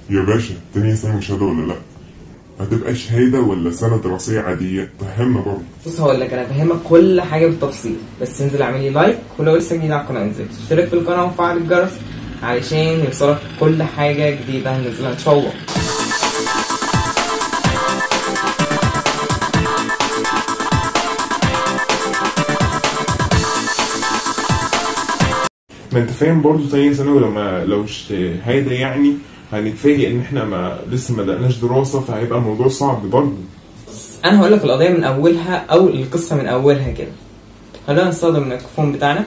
يا باشا تانية ثانوي شهادة ولا لأ؟ هتبقى شهادة ولا سنة دراسية عادية؟ فهمنا برضه بص هقول لك انا فاهمك كل حاجه بالتفصيل بس انزل اعمل لي لايك ولو لسه جديد على القناه انزل اشترك في القناه وفعل الجرس علشان يوصلك كل حاجه جديده هننزلها ان شاء الله ما انت فاهم برضه تانية ثانوي لما لو شهادة يعني هنتفاجئ ان احنا ما لسه ما بدأناش دراسة فهيبقى الموضوع صعب برضه انا هقول لك القضيه من اولها او القصه من اولها كده خلينا نستخدم الميكروفون بتاعنا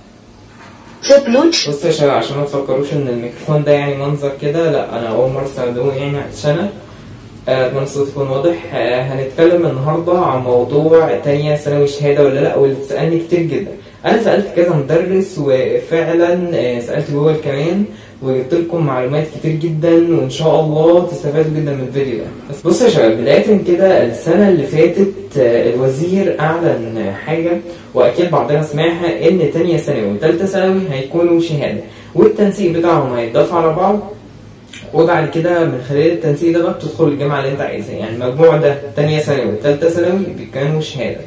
The Bluetooth بص يا شباب عشان ما تفكروش ان الميكروفون ده يعني منظر كده لا انا اول مره استخدمه يعني عشان انا آه، اتمنى الصوت يكون واضح آه، هنتكلم النهارده عن موضوع تانية ثانوي شهاده ولا لا واللي بتسالني كتير جدا انا سالت كذا مدرس وفعلا آه، سالت جوجل كمان وجبت لكم معلومات كتير جدا وان شاء الله تستفادوا جدا من الفيديو ده بس بصوا يا شباب بدايه كده السنه اللي فاتت آه، الوزير اعلن حاجه واكيد بعضنا سمعها ان تانية ثانوي وتالتة ثانوي هيكونوا شهاده والتنسيق بتاعهم هيتضاف على بعض وبعد كده من خلال التنسيق ده بقى بتدخل الجامعه اللي انت عايزها يعني المجموع ده تانية ثانوي وتالتة ثانوي بيكونوا شهاده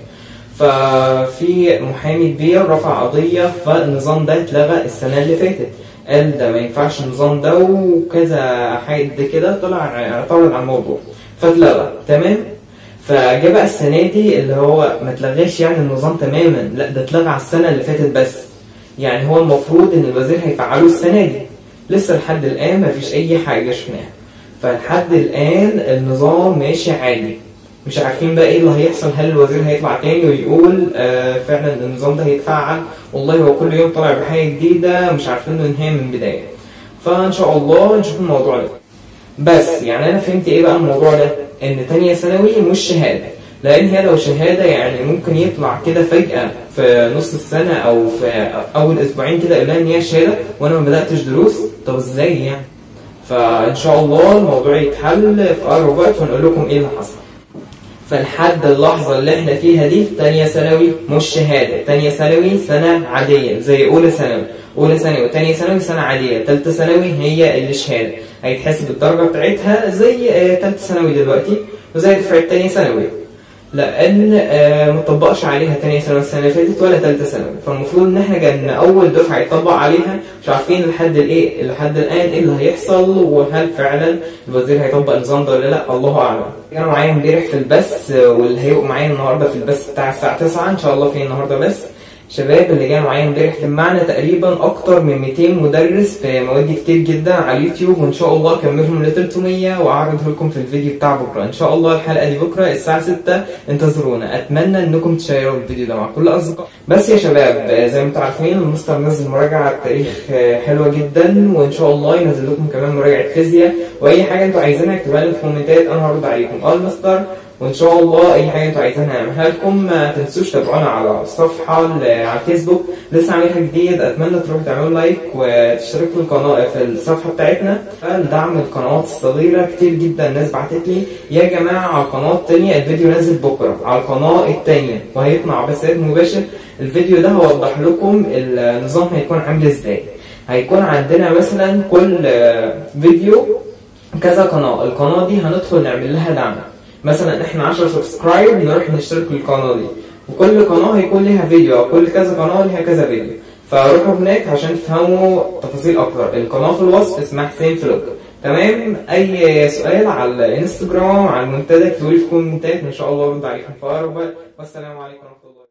ففي محامي كبير رفع قضيه فالنظام ده اتلغى السنه اللي فاتت قال ده ما ينفعش النظام ده وكذا حد كده طلع اعترض على الموضوع فاتلغى تمام فجاء بقى السنه دي اللي هو ما اتلغاش يعني النظام تماما لا ده اتلغى على السنه اللي فاتت بس يعني هو المفروض ان الوزير هيفعله السنه دي لسه لحد الان ما فيش اي حاجه شفناها فلحد الان النظام ماشي عادي مش عارفين بقى ايه اللي هيحصل هل الوزير هيطلع تاني ويقول آه فعلا النظام ده هيتفعل والله هو كل يوم طالع بحاجه جديده مش عارفين له نهايه من البدايه فان شاء الله نشوف الموضوع ده بس يعني انا فهمت ايه بقى الموضوع ده ان تانية ثانوي مش شهاده لان هي لو شهاده يعني ممكن يطلع كده فجاه في نص السنه او في اول اسبوعين كده يقول لها ان هي شهاده وانا ما بداتش دروس طب ازاي يعني فان شاء الله الموضوع يتحل في اقرب وقت ونقول لكم ايه اللي حصل فلحد اللحظة اللي احنا فيها دي تانية ثانوي مش شهادة تانية ثانوي سنة عادية زي أولى ثانوي أولى ثانوي وتانية ثانوي سنة عادية تالتة ثانوي هي اللي شهادة هيتحسب الدرجة بتاعتها زي آه، تالتة ثانوي دلوقتي وزي دفعة تانية ثانوي لان آه، ما طبقش عليها تانية ثانوي السنه اللي فاتت ولا ثالثه ثانوي فالمفروض ان احنا كان اول دفعه يطبق عليها مش عارفين لحد الايه لحد الان ايه اللي هيحصل وهل فعلا الوزير هيطبق النظام ده ولا لا الله اعلم كانوا معايا امبارح في البث آه، واللي هيبقوا معايا النهارده في البث بتاع الساعه 9 ان شاء الله في النهارده بث شباب اللي جاي معايا امبارح جمعنا تقريبا اكتر من 200 مدرس في مواد كتير جدا على اليوتيوب وان شاء الله اكملهم ل 300 واعرضه لكم في الفيديو بتاع بكره ان شاء الله الحلقه دي بكره الساعه 6 انتظرونا اتمنى انكم تشيروا الفيديو ده مع كل اصدقاء بس يا شباب آه، زي ما انتم عارفين المستر نزل مراجعه على التاريخ آه، حلوه جدا وان شاء الله ينزل لكم كمان مراجعه فيزياء واي حاجه انتوا عايزينها اكتبوها لي في الكومنتات انا هرد عليكم اه المستر وان شاء الله اي حاجه انتوا عايزينها نعملها لكم ما تنسوش تابعونا على الصفحه ال- على الفيسبوك لسه عاملها جديد اتمنى تروحوا تعملوا لايك وتشتركوا في القناه في الصفحه بتاعتنا لدعم القنوات الصغيره كتير جدا ناس بعتت لي يا جماعه على القناه التانيه الفيديو نازل بكره على القناه التانيه وهيطلع بث مباشر الفيديو ده هوضح لكم النظام هيكون عامل ازاي هيكون عندنا مثلا كل آه، فيديو كذا قناه القناه دي هندخل نعمل لها دعم مثلا احنا 10 سبسكرايب نروح نشترك في القناه دي وكل قناه هيكون ليها فيديو او كل كذا قناه ليها كذا فيديو فروحوا هناك عشان تفهموا تفاصيل اكتر القناه في الوصف اسمها حسين فلوج تمام اي سؤال على الانستجرام على المنتدى اكتبوا لي في الكومنتات ان شاء الله ارد عليكم في اقرب وقت والسلام عليكم ورحمه الله